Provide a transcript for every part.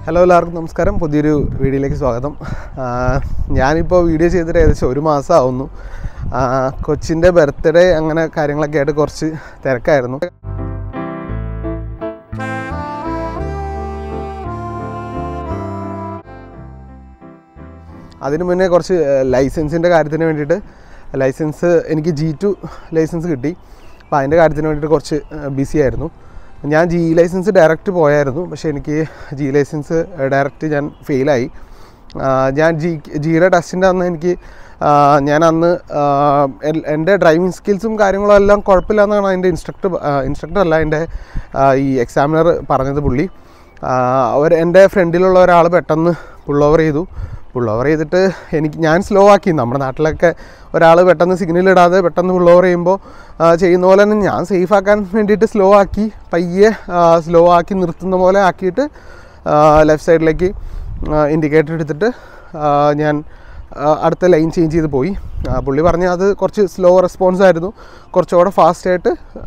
hello എല്ലാവർക്കും നമസ്കാരം പുതിയൊരു വീഡിയോയിലേക്ക് സ്വാഗതം ആ, ഞാനിപ്പോൾ വീഡിയോ ചെയ്തിട്ട് ഏകദേശം ഒരു മാസം ആവുന്നു ആ, കൊച്ചിൻ്റെ ബർത്ത്ഡേ അങ്ങനെ കാര്യങ്ങളൊക്കെ ആയിട്ട് കുറച്ച് തിരക്കായിരുന്നു അതിന് മുന്നേ കുറച്ച് ലൈസൻസിൻ്റെ കാര്യത്തിന് വേണ്ടിയിട്ട് ലൈസൻസ് എനിക്ക് ജി ടു ലൈസൻസ് കിട്ടി അപ്പോൾ അതിൻ്റെ കാര്യത്തിന് വേണ്ടിയിട്ട് കുറച്ച് ബിസി ആയിരുന്നു ഞാൻ ജി ലൈസൻസ് ഡയറക്റ്റ് പോയായിരുന്നു പക്ഷേ എനിക്ക് ജി ലൈസൻസ് ഡയറക്റ്റ് ഞാൻ ഫെയിലായി ഞാൻ ജി ജിയുടെ ടെസ്റ്റിൻ്റെ അന്ന് എനിക്ക് ആ, ഞാൻ അന്ന് ആ, എൽ- എൻ്റെ ഡ്രൈവിംഗ് സ്കിൽസും കാര്യങ്ങളും എല്ലാം കുഴപ്പമില്ലെന്നാണ് അതിൻ്റെ ഇൻസ്ട്രക്ടർ ഇൻസ്ട്രക്ടർ അല്ല എൻ്റെ ആ, ഈ എക്സാമിനർ പറഞ്ഞത് പുള്ളി അവർ എൻ്റെ ഫ്രണ്ടിലുള്ള ഒരാൾ പെട്ടെന്ന് പുൾ ഓവർ ചെയ്തു പുൾ ഓവർ ചെയ്തിട്ട് എനിക്ക് ഞാൻ സ്ലോ ആക്കി നമ്മുടെ നാട്ടിലൊക്കെ ഒരാൾ പെട്ടെന്ന് സിഗ്നൽ ഇടാതെ പെട്ടെന്ന് പുൾ ഓവർ ചെയ്യുമ്പോൾ ആ, ചെയ്യുന്ന പോലെ തന്നെ ഞാൻ സേഫ് ആക്കാൻ വേണ്ടിയിട്ട് സ്ലോ ആക്കി പയ്യെ സ്ലോ ആക്കി നിർത്തുന്ന പോലെ ആക്കിയിട്ട് ലെഫ്റ്റ് സൈഡിലേക്ക് ഇൻഡിക്കേറ്റർ എടുത്തിട്ട് ആ, ഞാൻ ആ, അടുത്ത ലൈൻ ചേഞ്ച് ചെയ്ത് പോയി ആ, പുള്ളി പറഞ്ഞ അത് കുറച്ച് സ്ലോ റെസ്പോൺസ് ആയിരുന്നു കുറച്ചുകൂടെ ഫാസ്റ്റായിട്ട്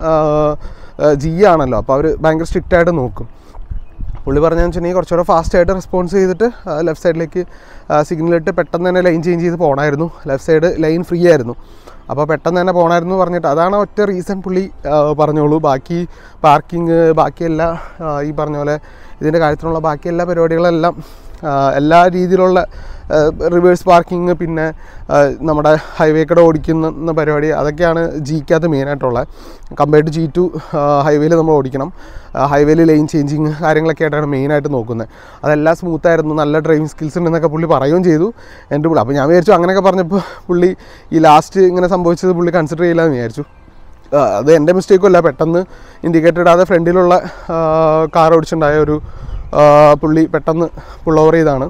ജി ആണല്ലോ അപ്പോൾ അവർ ഭയങ്കര സ്ട്രിക്റ്റ് ആയിട്ട് നോക്കും പുള്ളി പറഞ്ഞതെന്ന് വെച്ചിട്ടുണ്ടെങ്കിൽ കുറച്ചുകൂടെ ഫാസ്റ്റായിട്ട് റെസ്പോൺസ് ചെയ്തിട്ട് ലെഫ്റ്റ് സൈഡിലേക്ക് സിഗ്നൽ ഇട്ട് പെട്ടെന്ന് തന്നെ ലൈൻ ചേഞ്ച് ചെയ്ത് പോകണമായിരുന്നു ലെഫ്റ്റ് സൈഡ് ലൈൻ ഫ്രീ ആയിരുന്നു അപ്പോൾ പെട്ടെന്ന് തന്നെ പോകണമായിരുന്നു പറഞ്ഞിട്ട് അതാണ് ഒറ്റ റീസൺ പുള്ളി ആ, പറഞ്ഞോളൂ ബാക്കി പാർക്കിങ് ബാക്കിയെല്ലാ ആ, ഈ പറഞ്ഞ പോലെ ഇതിൻ്റെ കാര്യത്തിലുള്ള ബാക്കി എല്ലാ പരിപാടികളെല്ലാം ആ, എല്ലാ രീതിയിലുള്ള റിവേഴ്സ് പാർക്കിങ് പിന്നെ ആ, നമ്മുടെ ഹൈവേ കൂടെ ഓടിക്കുന്ന പരിപാടി അതൊക്കെയാണ് ജിക്കകത്ത് മെയിനായിട്ടുള്ളത് കമ്പയർഡ് ടു ജി ടു ഹൈവേയിൽ നമ്മൾ ഓടിക്കണം ഹൈവേയിൽ ലൈൻ ചേഞ്ചിങ് കാര്യങ്ങളൊക്കെ ആയിട്ടാണ് മെയിനായിട്ട് നോക്കുന്നത് അതെല്ലാം സ്മൂത്തായിരുന്നു നല്ല ഡ്രൈവിംഗ് സ്കിൽസ് ഉണ്ടെന്നൊക്കെ പുള്ളി പറയുകയും ചെയ്തു എൻ്റെ പുള്ളി അപ്പോൾ ഞാൻ വിചാരിച്ചു അങ്ങനെയൊക്കെ പറഞ്ഞപ്പോൾ പുള്ളി ഈ ലാസ്റ്റ് ഇങ്ങനെ സംഭവിച്ചത് പുള്ളി കൺസിഡർ ചെയ്യില്ലെന്ന് വിചാരിച്ചു ആ, അത് എൻ്റെ മിസ്റ്റേക്കും അല്ല പെട്ടെന്ന് ഇൻഡിക്കേറ്റർ ഇടാതെ ഫ്രണ്ടിലുള്ള കാർ ഓടിച്ചുണ്ടായ ഒരു ആ, പുള്ളി പെട്ടെന്ന് പുൾ ഓവർ ചെയ്താണ്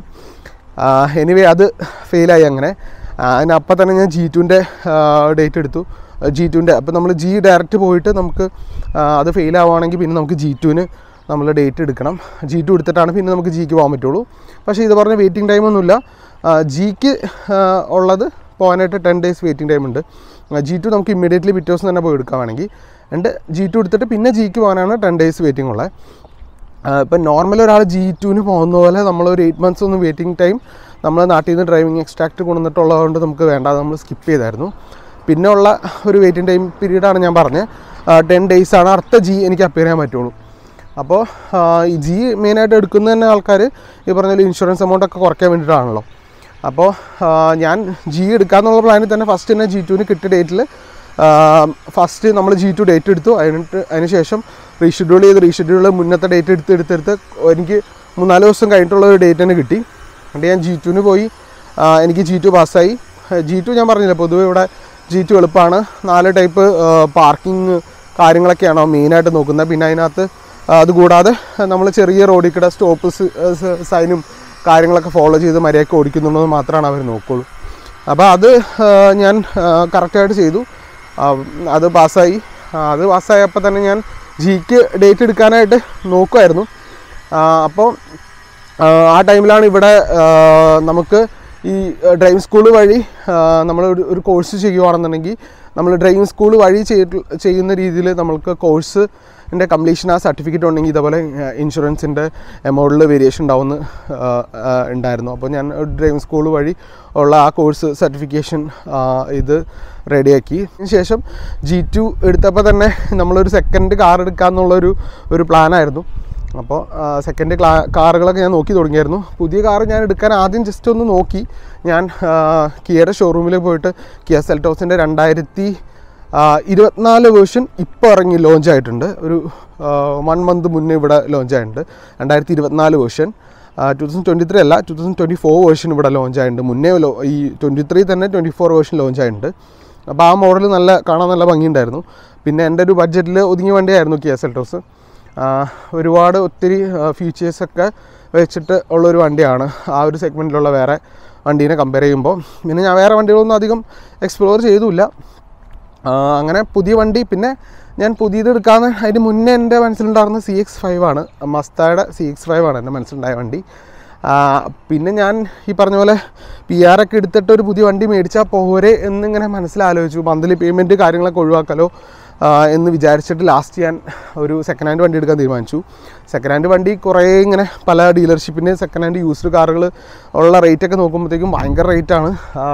എനിവേ അത് ഫെയിലായി അങ്ങനെ ആ, അതിനപ്പം തന്നെ ഞാൻ ജി ടുവിൻ്റെ ഡേറ്റ് എടുത്തു ജി ടുവിൻ്റെ അപ്പോൾ നമ്മൾ ജി ഡയറക്റ്റ് പോയിട്ട് നമുക്ക് ആ, അത് ഫെയിൽ ആവുകയാണെങ്കിൽ പിന്നെ നമുക്ക് ജി ടുവിന് നമ്മൾ ഡേറ്റ് എടുക്കണം ജി ടു എടുത്തിട്ടാണ് പിന്നെ നമുക്ക് ജിക്ക് പോകാൻ പറ്റുള്ളൂ പക്ഷേ ഇത് പറഞ്ഞ വെയിറ്റിംഗ് ടൈമൊന്നുമില്ല ജിക്ക് ഉള്ളത് പോകാനായിട്ട് ടെൻ ഡേയ്സ് വെയിറ്റിംഗ് ടൈം ഉണ്ട് ജി ടു നമുക്ക് ഇമ്മീഡിയറ്റ്ലി പിറ്റേ ദിവസം തന്നെ പോയി എടുക്കാൻ വേണമെങ്കിൽ എൻ്റെ ജി ടു എടുത്തിട്ട് പിന്നെ ജിക്ക് പോകാനാണ് ടെൻ ഡേയ്സ് വെയിറ്റിംഗ് ഉള്ളത് ഇപ്പം നോർമൽ ഒരാൾ ജി ടുവിന് പോകുന്ന പോലെ നമ്മളൊരു എയ്റ്റ് മന്ത്സ് ഒന്നും വെയിറ്റിംഗ് ടൈം നമ്മൾ നാട്ടിൽ നിന്ന് ഡ്രൈവിംഗ് എക്സ്ട്രാക്ട് കൊണ്ടുവന്നിട്ടുള്ളതുകൊണ്ട് നമുക്ക് വേണ്ട അത് നമ്മൾ സ്കിപ്പ് ചെയ്തായിരുന്നു പിന്നെ ഉള്ള ഒരു വെയിറ്റിംഗ് ടൈം പീരീഡാണ് ഞാൻ പറഞ്ഞത് ടെൻ ഡേയ്സ് ആണ് അടുത്ത ജി എനിക്ക് അപ്പിയർ ചെയ്യാൻ പറ്റുള്ളൂ അപ്പോൾ ഈ ജി മെയിനായിട്ട് എടുക്കുന്ന തന്നെ ആൾക്കാർ ഈ പറഞ്ഞ പോലെ ഇൻഷുറൻസ് എമൗണ്ട് ഒക്കെ കുറയ്ക്കാൻ വേണ്ടിയിട്ടാണല്ലോ അപ്പോൾ ഞാൻ ജി എടുക്കാന്നുള്ള പ്ലാനിൽ തന്നെ ഫസ്റ്റ് തന്നെ ജി ടുവിന് കിട്ടിയ ഡേറ്റിൽ ഫസ്റ്റ് നമ്മൾ ജി ടു ഡേറ്റ് എടുത്തു അതിനിട്ട് അതിന് ശേഷം റീഷെഡ്യൂൾ ചെയ്ത് റീഷെഡ്യൂൾ മുന്നത്തെ ഡേറ്റ് എടുത്ത് എടുത്തെടുത്ത് എനിക്ക് മൂന്നാല് ദിവസം കഴിഞ്ഞിട്ടുള്ള ഒരു ഡേറ്റ് തന്നെ കിട്ടി എന്നിട്ട് ഞാൻ ജി ടുവിന് പോയി ആ, എനിക്ക് ജി ടു പാസ്സായി ജി ടു ഞാൻ പറഞ്ഞില്ല പൊതുവെ ഇവിടെ ജി ടു എളുപ്പമാണ് നാല് ടൈപ്പ് പാർക്കിംഗ് കാര്യങ്ങളൊക്കെയാണോ മെയിനായിട്ട് നോക്കുന്നത് പിന്നെ അതിനകത്ത് അതുകൂടാതെ നമ്മൾ ചെറിയ റോഡിൽ കൂടെ സ്റ്റോപ്പ് സൈനും കാര്യങ്ങളൊക്കെ ഫോളോ ചെയ്ത് മര്യാദയ്ക്ക് ഓടിക്കുന്നുള്ളത് മാത്രമാണ് അവർ നോക്കുള്ളൂ അപ്പോൾ അത് ആ, ഞാൻ കറക്റ്റായിട്ട് ചെയ്തു ആ, അത് പാസ്സായി ആ, അത് പാസ്സായപ്പോൾ തന്നെ ഞാൻ ജിക്ക് ഡേറ്റ് എടുക്കാനായിട്ട് നോക്കുമായിരുന്നു അപ്പോൾ ആ ടൈമിലാണ് ഇവിടെ ആ, നമുക്ക് ഈ ഡ്രൈവിംഗ് സ്കൂൾ വഴി നമ്മൾ ഒരു കോഴ്സ് ചെയ്യുവാണെന്നുണ്ടെങ്കിൽ നമ്മൾ ഡ്രൈവിംഗ് സ്കൂൾ വഴി ചെയ്തിട്ട് ചെയ്യുന്ന രീതിയിൽ നമ്മൾക്ക് കോഴ്സിൻ്റെ കംപ്ലീഷൻ ആ സർട്ടിഫിക്കറ്റ് ഉണ്ടെങ്കിൽ ഇതേപോലെ ഇൻഷുറൻസിൻ്റെ എമൗണ്ടിൽ വേരിയേഷൻ ഉണ്ടാവുമെന്ന് ആ, ആ, ഉണ്ടായിരുന്നു അപ്പോൾ ഞാൻ ഡ്രൈവിംഗ് സ്കൂൾ വഴി ഉള്ള ആ കോഴ്സ് സർട്ടിഫിക്കേഷൻ ഇത് റെഡിയാക്കി അതിന് ശേഷം ജി ടു എടുത്തപ്പോൾ തന്നെ നമ്മളൊരു സെക്കൻഡ് കാർ എടുക്കാമെന്നുള്ളൊരു ഒരു പ്ലാനായിരുന്നു അപ്പോൾ സെക്കൻഡ് ക്ലാ കാറുകളൊക്കെ ഞാൻ നോക്കി തുടങ്ങിയായിരുന്നു പുതിയ കാർ ഞാൻ എടുക്കാൻ ആദ്യം ജസ്റ്റ് ഒന്ന് നോക്കി ഞാൻ ആ, കിയയുടെ ഷോറൂമിൽ പോയിട്ട് കിയ സെൽറ്റോസിൻ്റെ രണ്ടായിരത്തി ആ, ഇരുപത്തിനാല് വേർഷൻ ഇപ്പോൾ ഇറങ്ങി ലോഞ്ച് ആയിട്ടുണ്ട് ഒരു വൺ മന്ത് മുന്നേ ഇവിടെ ലോഞ്ച് ആയിട്ടുണ്ട് രണ്ടായിരത്തി ഇരുപത്തിനാല് version two thousand twenty three അല്ല two thousand twenty four version ഇവിടെ ലോഞ്ച് ആയിട്ടുണ്ട് മുന്നേ ലോ ഈ ട്വൻറ്റി ത്രീ തന്നെ ട്വൻറ്റി ഫോർ വേർഷൻ ലോഞ്ച് ആയിട്ടുണ്ട് അപ്പോൾ ആ മോഡൽ നല്ല കാണാൻ നല്ല ഭംഗിയുണ്ടായിരുന്നു പിന്നെ എൻ്റെ ഒരു ബഡ്ജറ്റിൽ ഒതുങ്ങിയ വണ്ടിയായിരുന്നു കിയ സെൽറ്റോസ് ആഹ് ഒരുപാട് ഒത്തിരി ഫീച്ചേഴ്സൊക്കെ വെച്ചിട്ട് ഉള്ളൊരു വണ്ടിയാണ് ആ ഒരു സെഗ്മെൻറ്റിലുള്ള വേറെ വണ്ടീനെ കമ്പയർ ചെയ്യുമ്പോൾ പിന്നെ ഞാൻ വേറെ വണ്ടികളൊന്നും അധികം എക്സ്പ്ലോർ ചെയ്തുമില്ല ആഹ് അങ്ങനെ പുതിയ വണ്ടി പിന്നെ ഞാൻ പുതിയത് എടുക്കാമെന്ന് അതിന് മുന്നേ എൻ്റെ മനസ്സിലുണ്ടായിരുന്ന സി എക്സ് ഫൈവ് ആണ് മസ്തയുടെ സി എക്സ് ഫൈവ് ആണ് എൻ്റെ മനസ്സിലുണ്ടായ വണ്ടി ആ, പിന്നെ ഞാൻ ഈ പറഞ്ഞ പോലെ പി ആർ ഒക്കെ എടുത്തിട്ട് ഒരു പുതിയ വണ്ടി മേടിച്ചാൽ പോരെ എന്നിങ്ങനെ മനസ്സിലാലോചിച്ചു മന്ത്ലി പേയ്മെൻറ്റ് കാര്യങ്ങളൊക്കെ ഒഴിവാക്കാലോ ആ, എന്ന് വിചാരിച്ചിട്ട് ലാസ്റ്റ് ഞാൻ ഒരു സെക്കൻഡ് ഹാൻഡ് വണ്ടി എടുക്കാൻ തീരുമാനിച്ചു സെക്കൻഡ് ഹാൻഡ് വണ്ടി കുറേ ഇങ്ങനെ പല ഡീലർഷിപ്പിൻ്റെ സെക്കൻഡ് ഹാൻഡ് യൂസ്ഡ് കാറുകൾ ഉള്ള റേറ്റ് ഒക്കെ നോക്കുമ്പോഴത്തേക്കും ഭയങ്കര റേറ്റാണ്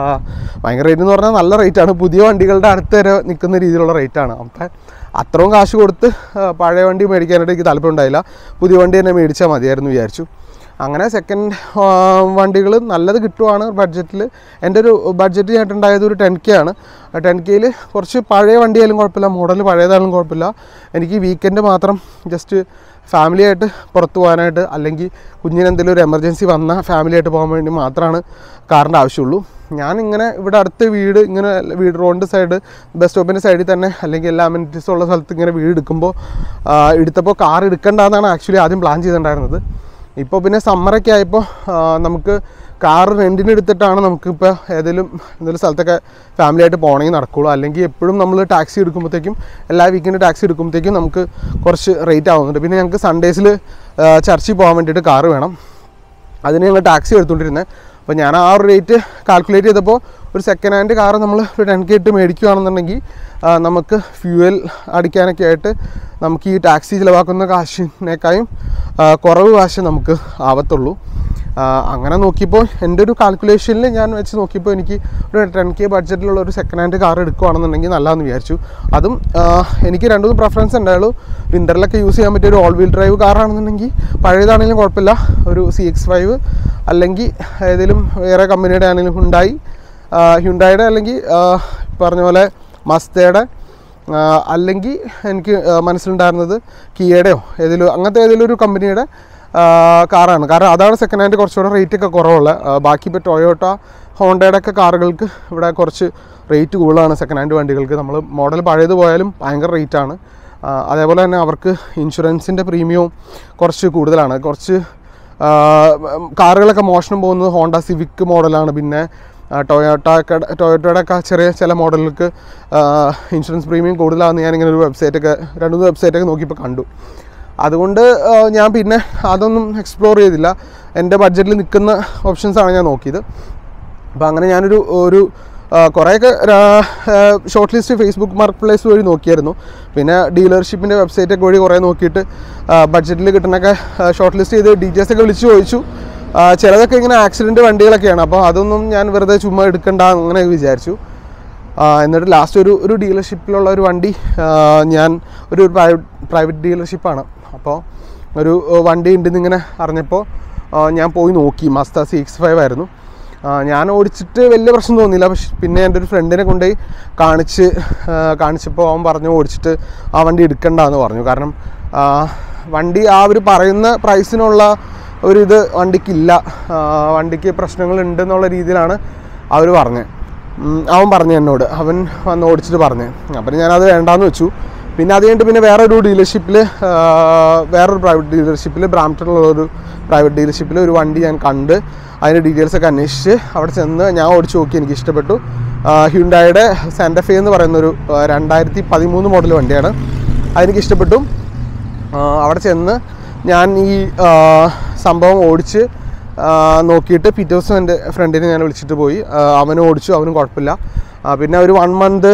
ഭയങ്കര റേറ്റ് എന്ന് പറഞ്ഞാൽ നല്ല റേറ്റാണ് പുതിയ വണ്ടികളുടെ അടുത്ത് വരെ നിൽക്കുന്ന രീതിയിലുള്ള റേറ്റാണ് അപ്പം അത്രയും കാശ് കൊടുത്ത് ആ, പഴയ വണ്ടി മേടിക്കാനായിട്ട് എനിക്ക് താല്പര്യം ഉണ്ടായില്ല പുതിയ വണ്ടി തന്നെ മേടിച്ചാൽ മതിയായിരുന്നു വിചാരിച്ചു അങ്ങനെ സെക്കൻഡ് വണ്ടികൾ നല്ലത് കിട്ടുവാണ് ബഡ്ജറ്റിൽ എൻ്റെ ഒരു ബഡ്ജറ്റ് ഞാനുണ്ടായത് ഒരു ടെൻ കെ ആണ് ടെൻ കെയിൽ കുറച്ച് പഴയ വണ്ടിയായാലും കുഴപ്പമില്ല മോഡൽ പഴയതായാലും കുഴപ്പമില്ല എനിക്ക് വീക്കെൻഡ് മാത്രം ജസ്റ്റ് ഫാമിലി ആയിട്ട് പുറത്ത് പോകാനായിട്ട് അല്ലെങ്കിൽ കുഞ്ഞിന് എന്തെങ്കിലും ഒരു എമർജൻസി വന്നാൽ ഫാമിലി ആയിട്ട് പോകാൻ വേണ്ടി മാത്രമാണ് കാറിൻ്റെ ആവശ്യമുള്ളൂ ഞാൻ ഇങ്ങനെ ഇവിടെ അടുത്ത് വീട് ഇങ്ങനെ വീട് റോഡിൻ്റെ സൈഡ് ബസ് സ്റ്റോപ്പിൻ്റെ സൈഡിൽ തന്നെ അല്ലെങ്കിൽ എല്ലാ അമ്യൂണിറ്റീസും ഉള്ള സ്ഥലത്ത് ഇങ്ങനെ വീട് എടുക്കുമ്പോൾ ആ, എടുത്തപ്പോൾ കാർ എടുക്കേണ്ടതെന്നാണ് ആക്ച്വലി ആദ്യം പ്ലാൻ ചെയ്തിട്ടുണ്ടായിരുന്നത് ഇപ്പോൾ പിന്നെ സമ്മറൊക്കെ ആയപ്പോൾ നമുക്ക് കാർ റെൻറ്റിന് എടുത്തിട്ടാണ് നമുക്കിപ്പോൾ ഏതെങ്കിലും എന്തെങ്കിലും സ്ഥലത്തൊക്കെ ഫാമിലി ആയിട്ട് പോകണമെങ്കിൽ നടക്കുള്ളൂ അല്ലെങ്കിൽ എപ്പോഴും നമ്മൾ ടാക്സി എടുക്കുമ്പോഴത്തേക്കും എല്ലാ വീക്കെൻഡ് ടാക്സി എടുക്കുമ്പോഴത്തേക്കും നമുക്ക് കുറച്ച് റേറ്റ് ആവുന്നുണ്ട് പിന്നെ ഞങ്ങൾക്ക് സൺഡേസിൽ ചർച്ചിൽ പോകാൻ വേണ്ടിയിട്ട് കാറ് വേണം അതിന് ഞങ്ങൾ ടാക്സി എടുത്തുകൊണ്ടിരുന്നത് അപ്പോൾ ഞാൻ ആ ഒരു റേറ്റ് കാൽക്കുലേറ്റ് ചെയ്തപ്പോൾ ഒരു സെക്കൻഡ് ഹാൻഡ് കാർ നമ്മൾ ഒരു ടെൻ കെ ഇട്ട് മേടിക്കുകയാണെന്നുണ്ടെങ്കിൽ ആ, നമുക്ക് ഫ്യൂവൽ അടിക്കാനൊക്കെ ആയിട്ട് നമുക്ക് ഈ ടാക്സി ചിലവാക്കുന്ന കാശിനേക്കാളും ആ, കുറവ് കാശ് നമുക്ക് ആവത്തുള്ളൂ ആ, അങ്ങനെ നോക്കിയപ്പോൾ എൻ്റെ ഒരു കാൽക്കുലേഷനിൽ ഞാൻ വെച്ച് നോക്കിയപ്പോൾ എനിക്ക് ഒരു ടെൻ കെ ബഡ്ജറ്റിലുള്ള ഒരു സെക്കൻഡ് ഹാൻഡ് കാർ എടുക്കുകയാണെന്നുണ്ടെങ്കിൽ നല്ലതെന്ന് വിചാരിച്ചു അതും ആ, എനിക്ക് രണ്ടു മൂന്ന് പ്രിഫറൻസ് ഉണ്ടായുള്ളൂ വിൻ്ററിലൊക്കെ യൂസ് ചെയ്യാൻ പറ്റിയ ഒരു ഓൾ വീൽ ഡ്രൈവ് കാറാണെന്നുണ്ടെങ്കിൽ പഴയതാണെങ്കിലും കുഴപ്പമില്ല ഒരു സി എക്സ് ഫൈവ് അല്ലെങ്കിൽ ഏതെങ്കിലും വേറെ കമ്പനിയുടെ ആണെങ്കിലും ഹുണ്ടായി ഹ്യുണ്ടായുടെ അല്ലെങ്കിൽ ആ, പറഞ്ഞ പോലെ മസ്തയുടെ ആ, അല്ലെങ്കിൽ എനിക്ക് ആ, മനസ്സിലുണ്ടായിരുന്നത് കിയയുടെയോ ഏതെങ്കിലും അങ്ങനത്തെ ഏതെങ്കിലും ഒരു കമ്പനിയുടെ ആ, കാറാണ് കാരണം അതാണ് സെക്കൻഡ് ഹാൻഡ് കുറച്ചുകൂടെ റേറ്റ് ഒക്കെ കുറവുള്ള ആ, ബാക്കി ഇപ്പോൾ ടൊയോട്ട ഹോണ്ടയുടെ ഒക്കെ കാറുകൾക്ക് ഇവിടെ കുറച്ച് റേറ്റ് കൂടുതലാണ് സെക്കൻഡ് ഹാൻഡ് വണ്ടികൾക്ക് നമ്മൾ മോഡൽ പഴയത് പോയാലും ഭയങ്കര റേറ്റാണ് അതേപോലെ തന്നെ അവർക്ക് ഇൻഷുറൻസിൻ്റെ പ്രീമിയവും കുറച്ച് കൂടുതലാണ് കുറച്ച് ആ, കാറുകളൊക്കെ മോഷണം പോകുന്നത് ഹോണ്ട സിവിക് മോഡലാണ് പിന്നെ ടൊയോട്ട ടൊയോട്ടയുടെ ഒക്കെ ചെറിയ ചില മോഡലുകൾക്ക് ഇൻഷുറൻസ് പ്രീമിയം കൂടുതലാണെന്ന് ഞാനിങ്ങനെ ഒരു വെബ്സൈറ്റൊക്കെ രണ്ട് മൂന്ന് വെബ്സൈറ്റൊക്കെ നോക്കിയപ്പോൾ കണ്ടു അതുകൊണ്ട് ആ, ഞാൻ പിന്നെ അതൊന്നും എക്സ്പ്ലോർ ചെയ്തില്ല എൻ്റെ ബഡ്ജറ്റിൽ നിൽക്കുന്ന ഓപ്ഷൻസാണ് ഞാൻ നോക്കിയത് അപ്പോൾ അങ്ങനെ ഞാനൊരു ഒരു ആ, കുറേയൊക്കെ shortlist Facebook marketplace വഴി നോക്കിയായിരുന്നു പിന്നെ ഡീലർഷിപ്പിൻ്റെ വെബ്സൈറ്റൊക്കെ വഴി കുറേ നോക്കിയിട്ട് ബഡ്ജറ്റിൽ കിട്ടുന്നൊക്കെ ഷോർട്ട് ലിസ്റ്റ് ചെയ്ത് ഡീറ്റെയിൽസ് ഒക്കെ വിളിച്ച് ചോദിച്ചു ആ, ചിലതൊക്കെ ഇങ്ങനെ ആക്സിഡൻറ്റ് വണ്ടികളൊക്കെയാണ് അപ്പോൾ അതൊന്നും ഞാൻ വെറുതെ ചുമ്മാ എടുക്കണ്ട അങ്ങനെ വിചാരിച്ചു ആ, എന്നിട്ട് ലാസ്റ്റ് ഒരു ഒരു ഡീലർഷിപ്പിലുള്ള ഒരു വണ്ടി ആ, ഞാൻ ഒരു പ്രൈവറ്റ് പ്രൈവറ്റ് ഡീലർഷിപ്പാണ് അപ്പോൾ ഒരു ആ, വണ്ടി ഉണ്ടെന്ന് ഇങ്ങനെ അറിഞ്ഞപ്പോൾ ആ, ഞാൻ പോയി നോക്കി മസ്ത സി എക്സ് ഫൈവ് ആയിരുന്നു ആ, ഞാൻ ഓടിച്ചിട്ട് വലിയ പ്രശ്നം തോന്നിയില്ല പക്ഷെ പിന്നെ എൻ്റെ ഒരു ഫ്രണ്ടിനെ കൊണ്ടുപോയി കാണിച്ച് ആ, കാണിച്ചപ്പോൾ അവൻ പറഞ്ഞു ഓടിച്ചിട്ട് ആ വണ്ടി എടുക്കണ്ടെന്ന് പറഞ്ഞു കാരണം ആ, വണ്ടി ആ ഒരു പറയുന്ന പ്രൈസിനുള്ള ഒരു ഇത് വണ്ടിക്കില്ല ആ, വണ്ടിക്ക് പ്രശ്നങ്ങളുണ്ടെന്നുള്ള രീതിയിലാണ് അവർ പറഞ്ഞത് ഉം, അവൻ പറഞ്ഞു എന്നോട് അവൻ വന്ന് ഓടിച്ചിട്ട് പറഞ്ഞു അപ്പം ഞാനത് വേണ്ടാന്ന് വെച്ചു പിന്നെ അത് കഴിഞ്ഞിട്ട് പിന്നെ വേറൊരു ഡീലർഷിപ്പിൽ വേറൊരു പ്രൈവറ്റ് ഡീലർഷിപ്പിൽ ബ്രാംപ്ടണിലുള്ളൊരു പ്രൈവറ്റ് ഡീലർഷിപ്പിൽ ഒരു വണ്ടി ഞാൻ കണ്ട് അതിൻ്റെ ഡീറ്റെയിൽസ് ഒക്കെ അന്വേഷിച്ച് അവിടെ ചെന്ന് ഞാൻ ഓടിച്ച് നോക്കി എനിക്ക് ഇഷ്ടപ്പെട്ടു ഹ്യുണ്ടായുടെ സാൻറ്റഫേ എന്ന് പറയുന്ന ഒരു ആ, രണ്ടായിരത്തി പതിമൂന്ന് മോഡൽ വണ്ടിയാണ് അതെനിക്ക് ഇഷ്ടപ്പെട്ടു ആ, അവിടെ ചെന്ന് ഞാൻ ഈ ആ, സംഭവം ഓടിച്ച് ആ, നോക്കിയിട്ട് പിറ്റേ ദിവസം എൻ്റെ ഫ്രണ്ടിനെ ഞാൻ വിളിച്ചിട്ട് പോയി ആ, അവനും ഓടിച്ചു അവനും കുഴപ്പമില്ല ആ, പിന്നെ ഒരു വൺ മന്ത്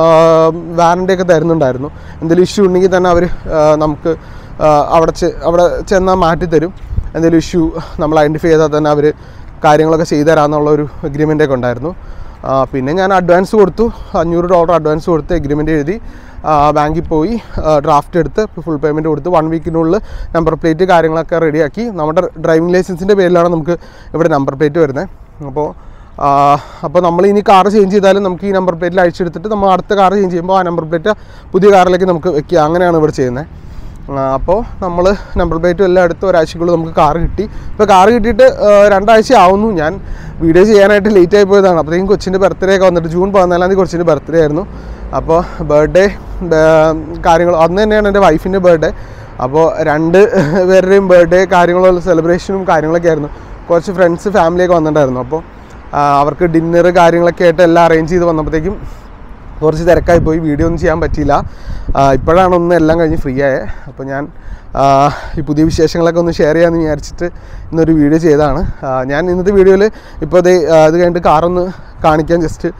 വാറണ്ടി ഒക്കെ തരുന്നുണ്ടായിരുന്നു എന്തെങ്കിലും ഇഷ്യൂ ഉണ്ടെങ്കിൽ തന്നെ അവർ നമുക്ക് ആ, അവിടെ ചെ അവിടെ ചെന്നാൽ മാറ്റി തരും എന്തെങ്കിലും ഇഷ്യൂ നമ്മൾ ഐഡൻറ്റിഫൈ ചെയ്താൽ തന്നെ അവർ കാര്യങ്ങളൊക്കെ ചെയ്തു തരാമെന്നുള്ള ഒരു എഗ്രിമെൻ്റ് ഒക്കെ ഉണ്ടായിരുന്നു ആ, പിന്നെ ഞാൻ അഡ്വാൻസ് കൊടുത്തു അഞ്ഞൂറ് ഡോളർ അഡ്വാൻസ് കൊടുത്ത് എഗ്രിമെൻ്റ് എഴുതി ആ, ബാങ്കിൽ പോയി ഡ്രാഫ്റ്റ് എടുത്ത് ഫുൾ പേയ്മെൻറ്റ് കൊടുത്ത് വൺ വീക്കിനുള്ളിൽ നമ്പർ പ്ലേറ്റ് കാര്യങ്ങളൊക്കെ റെഡിയാക്കി നമ്മുടെ ഡ്രൈവിംഗ് ലൈസൻസിൻ്റെ പേരിലാണ് നമുക്ക് ഇവിടെ നമ്പർ പ്ലേറ്റ് വരുന്നത് അപ്പോൾ അപ്പോൾ നമ്മൾ ഇനി കാർ ചേഞ്ച് ചെയ്താലും നമുക്ക് ഈ നമ്പർ പ്ലേറ്റിൽ അഴിച്ചെടുത്തിട്ട് നമ്മൾ അടുത്ത കാർ ചേഞ്ച് ചെയ്യുമ്പോൾ ആ നമ്പർ പ്ലേറ്റ് പുതിയ കാറിലേക്ക് നമുക്ക് വെക്കുക അങ്ങനെയാണ് ഇവിടെ ചെയ്യുന്നത് അപ്പോൾ നമ്മൾ നമ്പർ പ്ലേറ്റും എല്ലാം എടുത്ത് ഒരാഴ്ചക്കുള്ളിൽ നമുക്ക് കാർ കിട്ടി ഇപ്പോൾ കാർ കിട്ടിയിട്ട് ആ, രണ്ടാഴ്ച ആവുന്നു ഞാൻ വീഡിയോ ചെയ്യാനായിട്ട് ലേറ്റ് ആയി പോയതാണ് അപ്പോഴത്തേക്കും കൊച്ചിൻ്റെ ബർത്ത്ഡേ ഒക്കെ വന്നിട്ട് ജൂൺ പതിനാലാം തീയതി കൊച്ചിൻ്റെ ബർത്ത്ഡേ ആയിരുന്നു അപ്പോൾ ബർത്ത്ഡേ കാര്യങ്ങൾ അന്ന് തന്നെയാണ് എൻ്റെ വൈഫിൻ്റെ ബർത്ത്ഡേ അപ്പോൾ രണ്ട് പേരുടെയും ബർത്ത്ഡേ കാര്യങ്ങളും സെലിബ്രേഷനും കാര്യങ്ങളൊക്കെ ആയിരുന്നു കുറച്ച് ഫ്രണ്ട്സ് ഫാമിലിയൊക്കെ വന്നിട്ടുണ്ടായിരുന്നു അപ്പോൾ ആ, അവർക്ക് ഡിന്നർ കാര്യങ്ങളൊക്കെ ആയിട്ട് എല്ലാം അറേഞ്ച് ചെയ്ത് വന്നപ്പോഴത്തേക്കും കുറച്ച് തിരക്കായി പോയി വീഡിയോ ഒന്നും ചെയ്യാൻ പറ്റിയില്ല ആ, ഇപ്പോഴാണ് ഒന്ന് എല്ലാം കഴിഞ്ഞ് ഫ്രീ ആയത് അപ്പോൾ ഞാൻ ആ, ഈ പുതിയ വിശേഷങ്ങളൊക്കെ ഒന്ന് ഷെയർ ചെയ്യാമെന്ന് വിചാരിച്ചിട്ട് ഇന്നൊരു വീഡിയോ ചെയ്തതാണ് ആ, ഞാൻ ഇന്നത്തെ വീഡിയോയിൽ ഇപ്പോൾ ഇത് അത് കഴിഞ്ഞിട്ട് കാറൊന്ന് കാണിക്കാൻ ജസ്റ്റ്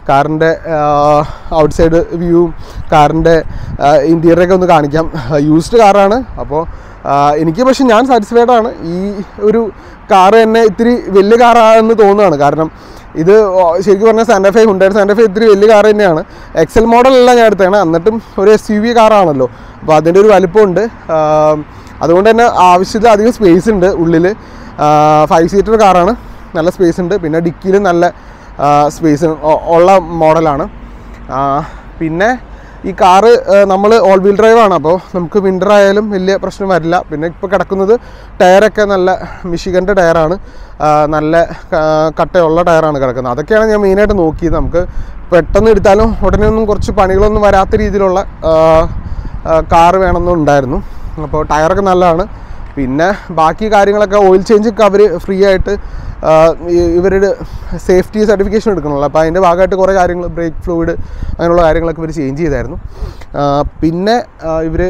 കാറിൻ്റെ ഔട്ട് സൈഡ് വ്യൂവും കാറിൻ്റെ ഇൻറ്റീരിയറൊക്കെ ഒന്ന് കാണിക്കാം യൂസ്ഡ് കാറാണ് അപ്പോൾ എനിക്ക് പക്ഷെ ഞാൻ സാറ്റിസ്ഫൈഡ് ആണ് ഈ ഒരു കാറ് തന്നെ ഇത്തിരി വലിയ കാറാണെന്ന് തോന്നുകയാണ് കാരണം ഇത് ശരിക്കും പറഞ്ഞാൽ സാൻഡഫൈ ഹുണ്ടായിട്ട് സാൻഡഫൈ ഇത്തിരി വലിയ കാർ തന്നെയാണ് എക്സൽ മോഡലല്ല ഞാൻ എടുത്തതാണ് എന്നിട്ടും ഒരു എസ് യു വി കാറാണല്ലോ അപ്പോൾ അതിൻ്റെ ഒരു വലിപ്പമുണ്ട് ആം, അതുകൊണ്ട് തന്നെ ആവശ്യത്തിൽ അധികം സ്പേസ് ഉണ്ട് ഉള്ളിൽ ഫൈവ് സീറ്റർ കാറാണ് നല്ല സ്പേസ് ഉണ്ട് പിന്നെ ഡിക്കിയിൽ നല്ല സ്പേസ് ഉള്ള മോഡലാണ് പിന്നെ ഈ കാറ് നമ്മൾ ഓൾ വീൽ ഡ്രൈവ് ആണ് അപ്പോൾ നമുക്ക് വിൻ്റർ ആയാലും വലിയ പ്രശ്നം വരില്ല പിന്നെ ഇപ്പോൾ കിടക്കുന്നത് ടയറൊക്കെ നല്ല മിഷിഗൻ്റെ ടയറാണ് നല്ല ആ, കട്ടയുള്ള ടയറാണ് കിടക്കുന്നത് അതൊക്കെയാണ് ഞാൻ മെയിനായിട്ട് നോക്കിയത് നമുക്ക് പെട്ടെന്ന് എടുത്താലും ഉടനെ ഒന്നും കുറച്ച് പണികളൊന്നും വരാത്ത രീതിയിലുള്ള കാറ് വേണമെന്നുണ്ടായിരുന്നു അപ്പോൾ ടയറൊക്കെ നല്ലതാണ് പിന്നെ ബാക്കി കാര്യങ്ങളൊക്കെ ഓയിൽ ചേഞ്ച് ഒക്കെ അവർ ഫ്രീ ആയിട്ട് ആ, ഈ- ഇവരുടെ സേഫ്റ്റി സർട്ടിഫിക്കേഷൻ എടുക്കണമല്ലോ അപ്പോൾ അതിൻ്റെ ഭാഗമായിട്ട് കുറേ കാര്യങ്ങൾ ബ്രേക്ക് ഫ്ലൂയിഡ് അങ്ങനെയുള്ള കാര്യങ്ങളൊക്കെ ഇവർ ചേഞ്ച് ചെയ്തായിരുന്നു ആ, പിന്നെ ഇവർ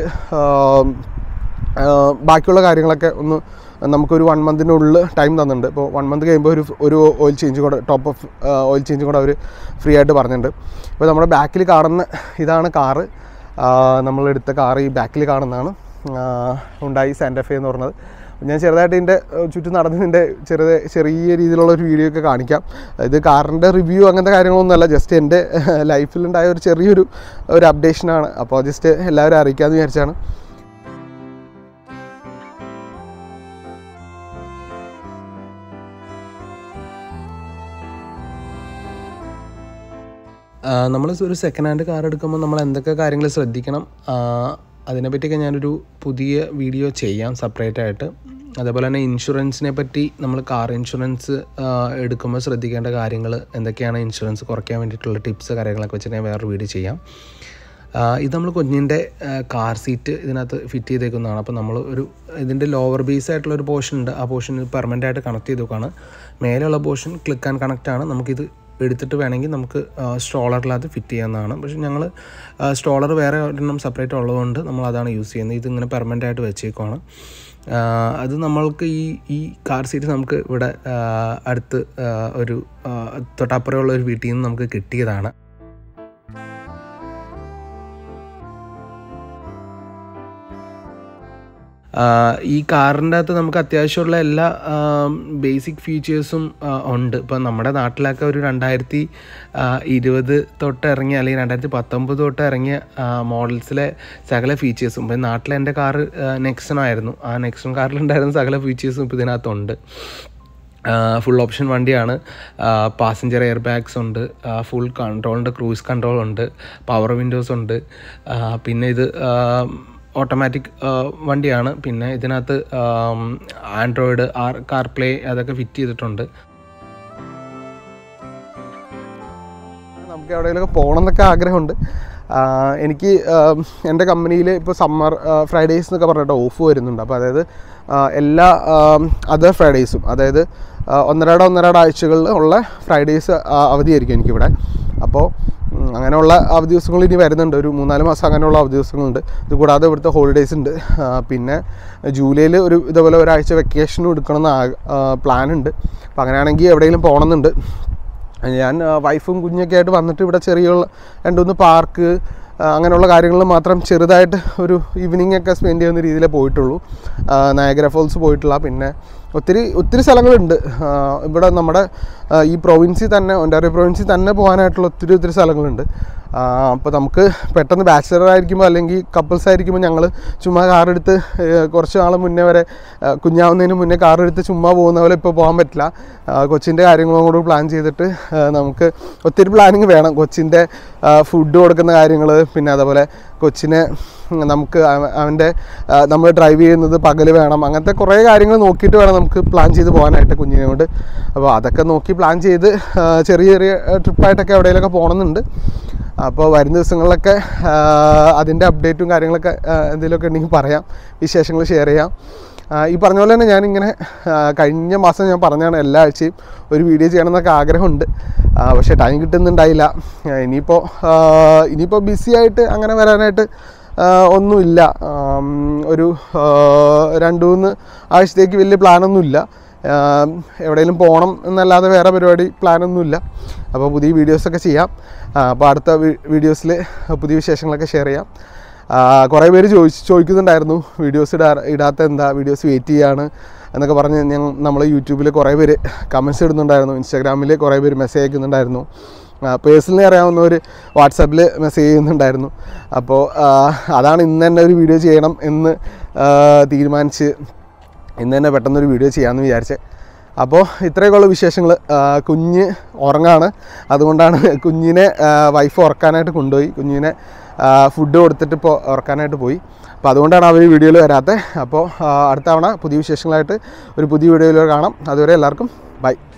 ബാക്കിയുള്ള കാര്യങ്ങളൊക്കെ ഒന്ന് നമുക്കൊരു വൺ മന്തിനുള്ളിൽ ടൈം തന്നിട്ടുണ്ട് ഇപ്പോൾ വൺ മന്ത് കഴിയുമ്പോൾ ഒരു ഒരു ഓയിൽ ചേഞ്ച് കൂടെ ടോപ്പ് ഓഫ് ഓയിൽ ചേഞ്ച് കൂടെ അവർ ഫ്രീ ആയിട്ട് പറഞ്ഞിട്ടുണ്ട് ഇപ്പോൾ നമ്മുടെ ബാക്കിൽ കാണുന്ന ഇതാണ് കാറ് നമ്മളെടുത്ത കാറ് ഈ ബാക്കിൽ കാണുന്നതാണ് ഉണ്ടായി സാൻറ്റഫേ എന്ന് പറഞ്ഞത് ഞാൻ ചെറുതായിട്ട് ഇതിൻ്റെ ചുറ്റും നടന്നതിൻ്റെ ചെറുത് ചെറിയ രീതിയിലുള്ള ഒരു വീഡിയോ ഒക്കെ കാണിക്കാം ഇത് കാറിൻ്റെ റിവ്യൂ അങ്ങനത്തെ കാര്യങ്ങളൊന്നുമല്ല ജസ്റ്റ് എൻ്റെ ലൈഫിലുണ്ടായ ഒരു ചെറിയൊരു ഒരു അപ്ഡേഷനാണ് അപ്പോൾ ജസ്റ്റ് എല്ലാവരും അറിയിക്കാമെന്ന് വിചാരിച്ചാണ് നമ്മൾ ഒരു സെക്കൻഡ് ഹാൻഡ് കാർ എടുക്കുമ്പോൾ നമ്മൾ എന്തൊക്കെ കാര്യങ്ങൾ ശ്രദ്ധിക്കണം ആ, അതിനെപ്പറ്റിയൊക്കെ ഞാനൊരു പുതിയ വീഡിയോ ചെയ്യാം സെപ്പറേറ്റ് ആയിട്ട് അതേപോലെ തന്നെ ഇൻഷുറൻസിനെ പറ്റി നമ്മൾ കാർ ഇൻഷുറൻസ് എടുക്കുമ്പോൾ ശ്രദ്ധിക്കേണ്ട കാര്യങ്ങൾ എന്തൊക്കെയാണ് ഇൻഷുറൻസ് കുറയ്ക്കാൻ വേണ്ടിയിട്ടുള്ള ടിപ്സ് കാര്യങ്ങളൊക്കെ വെച്ചിട്ട് ഞാൻ വേറൊരു വീഡിയോ ചെയ്യാം ആ, ഇത് നമ്മൾ കുഞ്ഞിൻ്റെ കാർ സീറ്റ് ഇതിനകത്ത് ഫിറ്റ് ചെയ്തേക്കുന്നതാണ് അപ്പോൾ നമ്മൾ ഒരു ഇതിൻ്റെ ലോവർ ബേസ് ആയിട്ടുള്ള ഒരു പോർഷൻ ഉണ്ട് ആ പോർഷൻ പെർമനൻ്റ് ആയിട്ട് കണക്ട് ചെയ്തേക്കാണ് മേലെയുള്ള പോർഷൻ ക്ലിക്ക് ആൻഡ് കണക്റ്റ് ആണ് നമുക്കിത് എടുത്തിട്ട് വേണമെങ്കിൽ നമുക്ക് സ്ട്രോളറിലത് ഫിറ്റ് ചെയ്യാവുന്നതാണ് പക്ഷേ ഞങ്ങൾ സ്ട്രോളർ വേറെ ഒരെണ്ണം സെപ്പറേറ്റ് ഉള്ളതുകൊണ്ട് നമ്മൾ അതാണ് യൂസ് ചെയ്യുന്നത് ഇതിങ്ങനെ പെർമനൻ്റ് ആയിട്ട് വെച്ചേക്കുവാണ് ആ, അത് നമ്മൾക്ക് ഈ ഈ കാർ സീറ്റ് നമുക്ക് ഇവിടെ ആ, അടുത്ത് ആ, ഒരു ആ, തൊട്ടപ്പുറമുള്ള ഒരു വീട്ടിൽ നിന്ന് നമുക്ക് കിട്ടിയതാണ് ആഹ് ഈ കാറിൻ്റെ അകത്ത് നമുക്ക് അത്യാവശ്യമുള്ള എല്ലാ ബേസിക് ഫീച്ചേഴ്സും ഉണ്ട് ഇപ്പം നമ്മുടെ നാട്ടിലൊക്കെ ഒരു രണ്ടായിരത്തി ഇരുപത് തൊട്ട് ഇറങ്ങിയ അല്ലെങ്കിൽ രണ്ടായിരത്തി പത്തൊമ്പത് തൊട്ട് ഇറങ്ങിയ മോഡൽസിലെ സകല ഫീച്ചേഴ്സും ഇപ്പം നാട്ടിൽ എൻ്റെ കാറ് നെക്സൺ ആയിരുന്നു ആ നെക്സൺ കാറിലുണ്ടായിരുന്ന സകല ഫീച്ചേഴ്സും ഇപ്പോൾ ഇതിനകത്തുണ്ട് ഫുൾ ഓപ്ഷൻ വണ്ടിയാണ് പാസഞ്ചർ എയർ ബാഗ്സ് ഉണ്ട് ഫുൾ കൺട്രോളുണ്ട് ക്രൂസ് കൺട്രോൾ ഉണ്ട് പവർ വിൻഡോസ് ഉണ്ട് ആ, പിന്നെ ഇത് ഓട്ടോമാറ്റിക് വണ്ടിയാണ് പിന്നെ ഇതിനകത്ത് ആൻഡ്രോയിഡ് ആർ കാർ പ്ലേ അതൊക്കെ ഫിറ്റ് ചെയ്തിട്ടുണ്ട് നമുക്ക് എവിടെയെങ്കിലുമൊക്കെ പോകണം എന്നൊക്കെ ആഗ്രഹമുണ്ട് ആ, എനിക്ക് ആം, എൻ്റെ കമ്പനിയിൽ ഇപ്പോൾ സമ്മർ ഫ്രൈഡേയ്സ് എന്നൊക്കെ പറഞ്ഞിട്ട് ഓഫ് വരുന്നുണ്ട് അപ്പോൾ അതായത് ആ, എല്ലാ അതർ ഫ്രൈഡേയ്സും അതായത് ആ, ഒന്നരാട ഒന്നരാട ആഴ്ചകളിൽ ഉള്ള ഫ്രൈഡേയ്സ് അവധിയായിരിക്കും എനിക്കിവിടെ അപ്പോൾ ഉം, അങ്ങനെയുള്ള അവധി ദിവസങ്ങൾ ഇനി വരുന്നുണ്ട് ഒരു മൂന്നാല് മാസം അങ്ങനെയുള്ള അവധി ദിവസങ്ങളുണ്ട് ഇത് കൂടാതെ ഇവിടുത്തെ ഹോളിഡേയ്സ് ഉണ്ട് ആ, പിന്നെ ജൂലൈയിൽ ഒരു ഇതേപോലെ ഒരാഴ്ച വെക്കേഷനും എടുക്കണമെന്ന് പ്ലാൻ ഉണ്ട് അപ്പോൾ അങ്ങനെയാണെങ്കിൽ എവിടെയെങ്കിലും പോകണമെന്നുണ്ട് ഞാൻ ആ, വൈഫും കുഞ്ഞൊക്കെ ആയിട്ട് വന്നിട്ട് ഇവിടെ ചെറിയ രണ്ട് മൂന്ന് പാർക്ക് ആ, അങ്ങനെയുള്ള കാര്യങ്ങളിൽ മാത്രം ചെറുതായിട്ട് ഒരു ഈവനിങ് ഒക്കെ സ്പെൻഡ് ചെയ്യുന്ന രീതിയിലേ പോയിട്ടുള്ളൂ ആ, നയഗ്ര ഫോൾസ് പോയിട്ടില്ല പിന്നെ ഒത്തിരി ഒത്തിരി സ്ഥലങ്ങളുണ്ട് ആ, ഇവിടെ നമ്മുടെ ആ, ഈ പ്രൊവിൻസിൽ തന്നെ ഒൻറ്റാറിയോ പ്രൊവിൻസിൽ തന്നെ പോകാനായിട്ടുള്ള ഒത്തിരി ഒത്തിരി സ്ഥലങ്ങളുണ്ട് അപ്പോൾ നമുക്ക് പെട്ടെന്ന് ബാച്ചിലർ ആയിരിക്കുമ്പോൾ അല്ലെങ്കിൽ കപ്പിൾസ് ആയിരിക്കുമ്പോൾ ഞങ്ങൾ ചുമ്മാ കാറെടുത്ത് ഏഹ്, കുറച്ച് നാൾ മുന്നേ വരെ ഏഹ്, കുഞ്ഞാവുന്നതിന് മുന്നേ കാറെടുത്ത് ചുമ്മാ പോകുന്ന പോലെ ഇപ്പോൾ പോകാൻ പറ്റില്ല ആ, കൊച്ചിൻ്റെ കാര്യങ്ങളും കൂടി പ്ലാൻ ചെയ്തിട്ട് ആ, നമുക്ക് ഒത്തിരി പ്ലാനിങ് വേണം കൊച്ചിൻ്റെ ഫുഡ് കൊടുക്കുന്ന കാര്യങ്ങൾ പിന്നെ അതേപോലെ കൊച്ചിനെ നമുക്ക് അവ- അവൻ്റെ നമ്മൾ ഡ്രൈവ് ചെയ്യുന്നത് പകൽ വേണം അങ്ങനത്തെ കുറേ കാര്യങ്ങൾ നോക്കിയിട്ട് വേണം നമുക്ക് പ്ലാൻ ചെയ്ത് പോകാനായിട്ട് കുഞ്ഞിനെ കൊണ്ട് അപ്പോൾ അതൊക്കെ നോക്കി പ്ലാൻ ചെയ്ത് ആ, ചെറിയ ചെറിയ ട്രിപ്പായിട്ടൊക്കെ എവിടെയെങ്കിലുമൊക്കെ പോകണമെന്നുണ്ട് അപ്പോൾ വരുന്ന ദിവസങ്ങളിലൊക്കെ ആ, അതിൻ്റെ അപ്ഡേറ്റും കാര്യങ്ങളൊക്കെ ആ, എന്തെങ്കിലുമൊക്കെ ഉണ്ടെങ്കിൽ പറയാം വിശേഷങ്ങൾ ഷെയർ ചെയ്യാം ആ, ഈ പറഞ്ഞ പോലെ തന്നെ ഞാനിങ്ങനെ ആ, കഴിഞ്ഞ മാസം ഞാൻ പറഞ്ഞാണ് എല്ലാ ആഴ്ചയും ഒരു വീഡിയോ ചെയ്യണമെന്നൊക്കെ ആഗ്രഹമുണ്ട് ആ, പക്ഷേ ടൈം കിട്ടുന്നുണ്ടായില്ല ആ, ഇനിയിപ്പോൾ ആ, ഇനിയിപ്പോൾ ബിസി ആയിട്ട് അങ്ങനെ വരാനായിട്ട് ആ, ഒന്നുമില്ല ആം, ഒരു ആ, രണ്ട് മൂന്ന് ആഴ്ചത്തേക്ക് വലിയ പ്ലാനൊന്നുമില്ല എവിടെയെങ്കിലും പോകണം എന്നല്ലാതെ വേറെ പരിപാടി പ്ലാനൊന്നുമില്ല അപ്പോൾ പുതിയ വീഡിയോസൊക്കെ ചെയ്യാം ആ, അപ്പോൾ അടുത്ത വീഡിയോസിൽ പുതിയ വിശേഷങ്ങളൊക്കെ ഷെയർ ചെയ്യാം ആ, കുറേ പേര് ചോദിച്ച് ചോദിക്കുന്നുണ്ടായിരുന്നു വീഡിയോസ് ഇടാ ഇടാത്ത എന്താ വീഡിയോസ് വെയിറ്റ് ചെയ്യാണ് എന്നൊക്കെ പറഞ്ഞ് ഞങ്ങൾ നമ്മൾ യൂട്യൂബിൽ കുറേ പേര് കമൻസ് ഇടുന്നുണ്ടായിരുന്നു ഇൻസ്റ്റാഗ്രാമിൽ കുറേ പേര് മെസ്സേജ് അയക്കുന്നുണ്ടായിരുന്നു പേഴ്സണലി അറിയാവുന്നവർ വാട്സാപ്പിൽ മെസ്സേജ് ചെയ്യുന്നുണ്ടായിരുന്നു അപ്പോൾ ആ, അതാണ് ഇന്ന് തന്നെ ഒരു വീഡിയോ ചെയ്യണം എന്ന് ആ, തീരുമാനിച്ച് ഇന്ന് തന്നെ പെട്ടെന്നൊരു വീഡിയോ ചെയ്യാമെന്ന് വിചാരിച്ചത് അപ്പോൾ ഇത്രയൊക്കെയുള്ള വിശേഷങ്ങൾ കുഞ്ഞ് ഉറങ്ങാണ് അതുകൊണ്ടാണ് കുഞ്ഞിനെ വൈഫ് ഉറക്കാനായിട്ട് കൊണ്ടുപോയി കുഞ്ഞിനെ ഫുഡ് കൊടുത്തിട്ട് ഇപ്പോൾ ഉറക്കാനായിട്ട് പോയി അപ്പോൾ അതുകൊണ്ടാണ് അവർ വീഡിയോയിൽ വരാത്തത് അപ്പോൾ ആ, അടുത്ത തവണ പുതിയ വിശേഷങ്ങളായിട്ട് ഒരു പുതിയ വീഡിയോയിൽ കാണാം അതുവരെ എല്ലാവർക്കും ബൈ